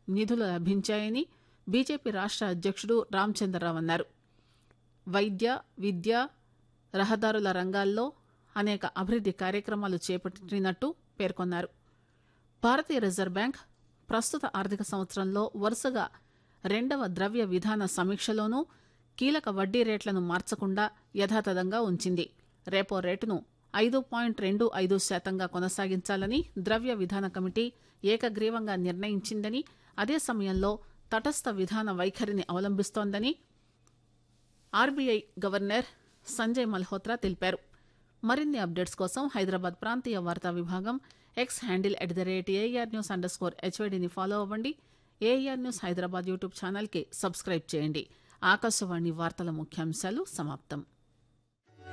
నిధులు లభించాయని బీజేపీ రాష్ట అధ్యక్షుడు రామచంద్రరావు అన్నారు వైద్య విద్య రహదారుల రంగాల్లో అనేక అభివృద్ది కార్యక్రమాలు చేపట్టినట్టు పేర్కొన్నారు భారతీయ రిజర్వ్ బ్యాంక్ ప్రస్తుత ఆర్థిక సంవత్సరంలో వరుసగా రెండవ ద్రవ్య విధాన సమీక్షలోనూ కీలక వడ్డీ రేట్లను మార్చకుండా యథాతథంగా ఉంచింది రెపో రేటును ఐదు పాయింట్ రెండు ఐదు శాతంగా కొనసాగించాలని ద్రవ్య విధాన కమిటీ ఏకగ్రీవంగా నిర్ణయించిందని అదే సమయంలో తటస్థ విధాన వైఖరిని అవలంబిస్తోందని ఆర్బీఐ గవర్నర్ సంజయ్ మల్హోత్రా తెలిపారు మరిన్ని అప్డేట్స్ కోసం హైదరాబాద్ ప్రాంతీయ వార్తా విభాగం X handle at the rate AR news underscore హెచ్వైడిని ఫాలో అవ్వండి ఏఆర్ న్యూస్ హైదరాబాద్ యూట్యూబ్ ఛానల్కి సబ్స్క్రైబ్ చేయండి ఆకాశవాణి వార్తల ముఖ్యాంశాలు సమాప్తం